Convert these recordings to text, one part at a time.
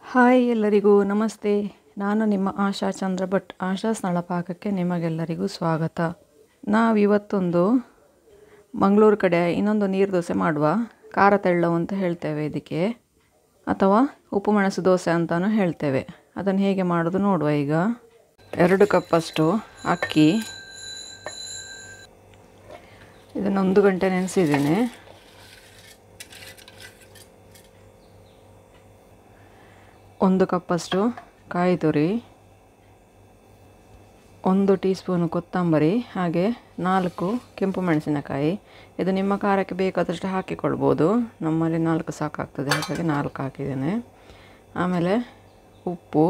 hi ಎಲ್ಲರಿಗೂ ನಮಸ್ತೆ ನಾನು ನಿಮ್ಮ ಆಶಾ ಚಂದ್ರ ಭಟ್ ಆಶಾ ಸ್ಥಳ ಪಾಕಕ್ಕೆ ನಿಮಗೆಲ್ಲರಿಗೂ ಸ್ವಾಗತ ನಾವಿವತ್ತೊಂದು ಮಂಗಳೂರು ಕಡೆ ಇನ್ನೊಂದು ನೀರು ದೋಸೆ ಮಾಡುವ ಖಾರ ತೆಳ್ಳವು ಅಂತ ಹೇಳ್ತೇವೆ ಇದಕ್ಕೆ ಅಥವಾ ಉಪ್ಪು ಮೆಣಸು ದೋಸೆ ಅಂತಲೂ ಹೇಳ್ತೇವೆ ಅದನ್ನು ಹೇಗೆ ಮಾಡೋದು ನೋಡುವ ಈಗ ಎರಡು ಕಪ್ಪಷ್ಟು ಅಕ್ಕಿ ಇದನ್ನು ಒಂದು ಗಂಟೆ ನೆನೆಸಿದ್ದೇನೆ ಒಂದು ಕಪ್ಪಷ್ಟು ಕಾಯಿ ತುರಿ ಒಂದು ಟೀ ಸ್ಪೂನು ಕೊತ್ತಂಬರಿ ಹಾಗೆ ನಾಲ್ಕು ಕೆಂಪು ಮೆಣಸಿನಕಾಯಿ ಇದು ನಿಮ್ಮ ಖಾರಕ್ಕೆ ಬೇಕಾದಷ್ಟು ಹಾಕಿಕೊಳ್ಬೋದು ನಮ್ಮಲ್ಲಿ ನಾಲ್ಕು ಸಾಕಾಗ್ತದೆ ಹಾಗಾಗಿ ನಾಲ್ಕು ಹಾಕಿದ್ದೇನೆ ಆಮೇಲೆ ಉಪ್ಪು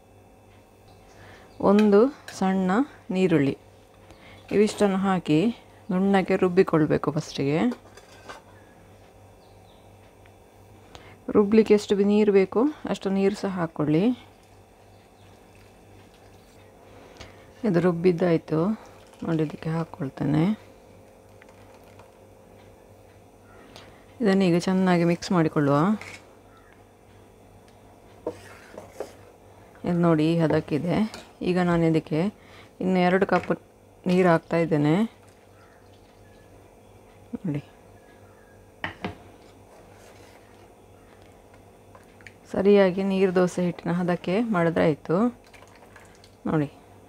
ಒಂದು ಸಣ್ಣ ನೀರುಳ್ಳಿ ಇವಿಷ್ಟನ್ನು ಹಾಕಿ ನುಣ್ಣಗೆ ರುಬ್ಬಿಕೊಳ್ಬೇಕು ಫಸ್ಟಿಗೆ ರುಬ್ಲಿಕ್ಕೆ ಎಷ್ಟು ನೀರು ಬೇಕು ಅಷ್ಟು ನೀರು ಸಹ ಹಾಕ್ಕೊಳ್ಳಿ ಇದು ರುಬ್ಬಿದ್ದಾಯಿತು ನೋಡಿ ಇದಕ್ಕೆ ಹಾಕ್ಕೊಳ್ತೇನೆ ಇದನ್ನೀಗ ಚೆನ್ನಾಗಿ ಮಿಕ್ಸ್ ಮಾಡಿಕೊಳ್ಳುವ ಇದು ನೋಡಿ ಹದಕ್ಕಿದೆ ಈಗ ನಾನು ಇದಕ್ಕೆ ಇನ್ನು ಎರಡು ಕಪ್ ನೀರು ಹಾಕ್ತಾ ಇದ್ದೇನೆ ನೋಡಿ ಸರಿಯಾಗಿ ನೀರು ದೋಸೆ ಹಿಟ್ಟಿನ ಹದಕ್ಕೆ ಮಾಡಿದ್ರೆ ಆಯಿತು ನೋಡಿ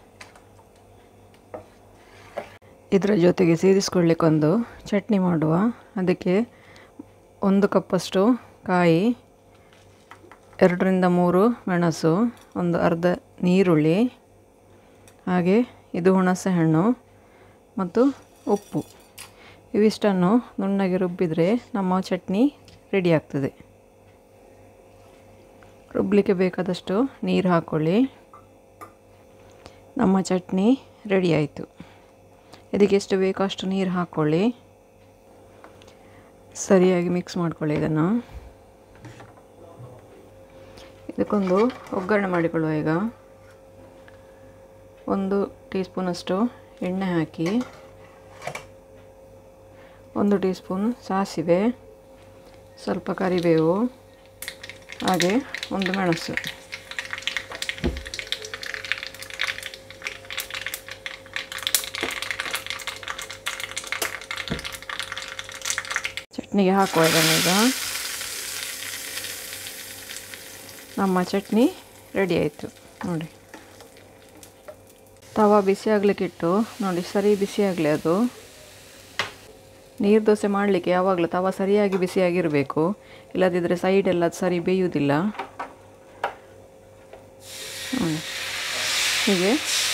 ಇದರ ಜೊತೆಗೆ ಸೇರಿಸ್ಕೊಳ್ಳಿಕ್ಕೊಂದು ಚಟ್ನಿ ಮಾಡುವ ಅದಕ್ಕೆ ಒಂದು ಕಪ್ಪಷ್ಟು ಕಾಯಿ ಎರಡರಿಂದ ಮೂರು ಮೆಣಸು ಒಂದು ಅರ್ಧ ನೀರುಳ್ಳಿ ಹಾಗೆ ಇದು ಹುಣಸೆ ಹಣ್ಣು ಮತ್ತು ಉಪ್ಪು ಇವಿಷ್ಟನ್ನು ನುಣ್ಣಗೆ ರುಬ್ಬಿದರೆ ನಮ್ಮ ಚಟ್ನಿ ರೆಡಿ ಆಗ್ತದೆ ರುಬ್ಬಲಿಕ್ಕೆ ಬೇಕಾದಷ್ಟು ನೀರು ಹಾಕ್ಕೊಳ್ಳಿ ನಮ್ಮ ಚಟ್ನಿ ರೆಡಿ ಆಯಿತು ಇದಕ್ಕೆ ಎಷ್ಟು ಬೇಕೋ ಅಷ್ಟು ನೀರು ಹಾಕ್ಕೊಳ್ಳಿ ಸರಿಯಾಗಿ ಮಿಕ್ಸ್ ಮಾಡ್ಕೊಳ್ಳಿ ಇದನ್ನು ಇದಕ್ಕೊಂದು ಒಗ್ಗರಣೆ ಮಾಡಿಕೊಳ್ಳುವ ಈಗ ಒಂದು ಟೀ ಸ್ಪೂನಷ್ಟು ಎಣ್ಣೆ ಹಾಕಿ ಒಂದು ಟೀ ಸ್ಪೂನ್ ಸಾಸಿವೆ ಸ್ವಲ್ಪ ಕರಿಬೇವು ಹಾಗೆ ಒಂದು ಮೆಣಸು ಚಟ್ನಿಗೆ ಹಾಕುವ ಇದನ್ನೀಗ ನಮ್ಮ ಚಟ್ನಿ ರೆಡಿ ಆಯಿತು ನೋಡಿ ತವ ಬಿಸಿ ಆಗಲಿಕ್ಕಿಟ್ಟು ನೋಡಿ ಸರಿ ಬಿಸಿ ಆಗಲಿ ಅದು ನೀರು ದೋಸೆ ಮಾಡಲಿಕ್ಕೆ ಯಾವಾಗಲೂ ತವ ಸರಿಯಾಗಿ ಬಿಸಿಯಾಗಿರಬೇಕು ಇಲ್ಲದಿದ್ದರೆ ಸೈಡೆಲ್ಲ ಅದು ಸರಿ ಬೇಯುವುದಿಲ್ಲ ಹೀಗೆ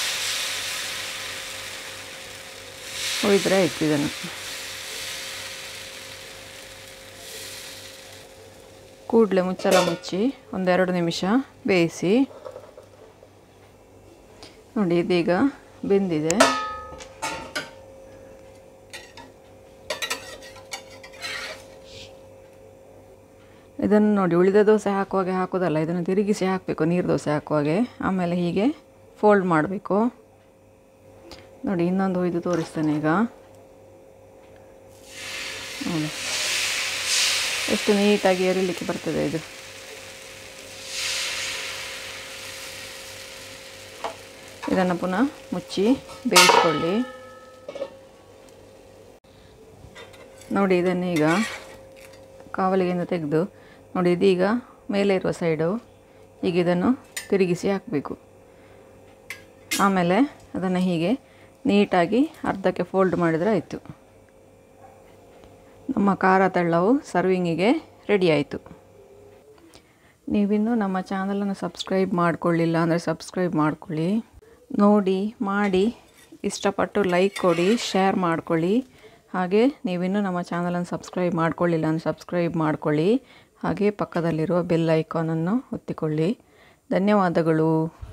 ಒಯ್ದರೆ ಆಯಿತು ಇದನ್ನು ಕೂಡಲೇ ಮುಚ್ಚಲ ಮುಚ್ಚಿ ಒಂದೆರಡು ನಿಮಿಷ ಬೇಯಿಸಿ ನೋಡಿ ಇದೀಗ ಬೆಂದಿದೆ ಇದನ್ನು ನೋಡಿ ಉಳಿದ ದೋಸೆ ಹಾಕುವಾಗೆ ಹಾಕೋದಲ್ಲ ಇದನ್ನು ತಿರುಗಿಸಿ ಹಾಕಬೇಕು ನೀರು ದೋಸೆ ಹಾಕುವಾಗೆ ಆಮೇಲೆ ಹೀಗೆ ಫೋಲ್ಡ್ ಮಾಡಬೇಕು ನೋಡಿ ಇನ್ನೊಂದು ಒಯ್ದು ತೋರಿಸ್ತೇನೆ ಈಗ ನೋಡಿ ಎಷ್ಟು ನೀಟಾಗಿ ಎರಿಲಿಕ್ಕೆ ಬರ್ತದೆ ಇದು ಇದನ್ನು ಪುನಃ ಮುಚ್ಚಿ ಬೇಯಿಸ್ಕೊಳ್ಳಿ ನೋಡಿ ಇದನ್ನೀಗ ಕಾವಲಿಗೆಯಿಂದ ತೆಗೆದು ನೋಡಿ ಇದೀಗ ಮೇಲೆ ಇರುವ ಸೈಡು ಈಗ ಇದನ್ನು ತಿರುಗಿಸಿ ಹಾಕಬೇಕು ಆಮೇಲೆ ಅದನ್ನು ಹೀಗೆ ನೀಟಾಗಿ ಅರ್ಧಕ್ಕೆ ಫೋಲ್ಡ್ ಮಾಡಿದರೆ ಆಯಿತು ನಮ್ಮ ಖಾರ ತೆಳ್ಳವು ಸರ್ವಿಂಗಿಗೆ ರೆಡಿ ಆಯಿತು ನೀವಿನ್ನೂ ನಮ್ಮ ಚಾನಲನ್ನು ಸಬ್ಸ್ಕ್ರೈಬ್ ಮಾಡಿಕೊಳ್ಳಿಲ್ಲ ಅಂದರೆ ಸಬ್ಸ್ಕ್ರೈಬ್ ಮಾಡ್ಕೊಳ್ಳಿ ನೋಡಿ ಮಾಡಿ ಇಷ್ಟಪಟ್ಟು ಲೈಕ್ ಕೊಡಿ ಶೇರ್ ಮಾಡ್ಕೊಳ್ಳಿ ಹಾಗೆ ನೀವಿನ್ನೂ ನಮ್ಮ ಚಾನಲನ್ನು ಸಬ್ಸ್ಕ್ರೈಬ್ ಮಾಡ್ಕೊಳ್ಳಿಲ್ಲ ಅಂದರೆ ಸಬ್ಸ್ಕ್ರೈಬ್ ಮಾಡ್ಕೊಳ್ಳಿ ಹಾಗೆ ಪಕ್ಕದಲ್ಲಿರುವ ಬೆಲ್ ಐಕಾನನ್ನು ಒತ್ತಿಕೊಳ್ಳಿ ಧನ್ಯವಾದಗಳು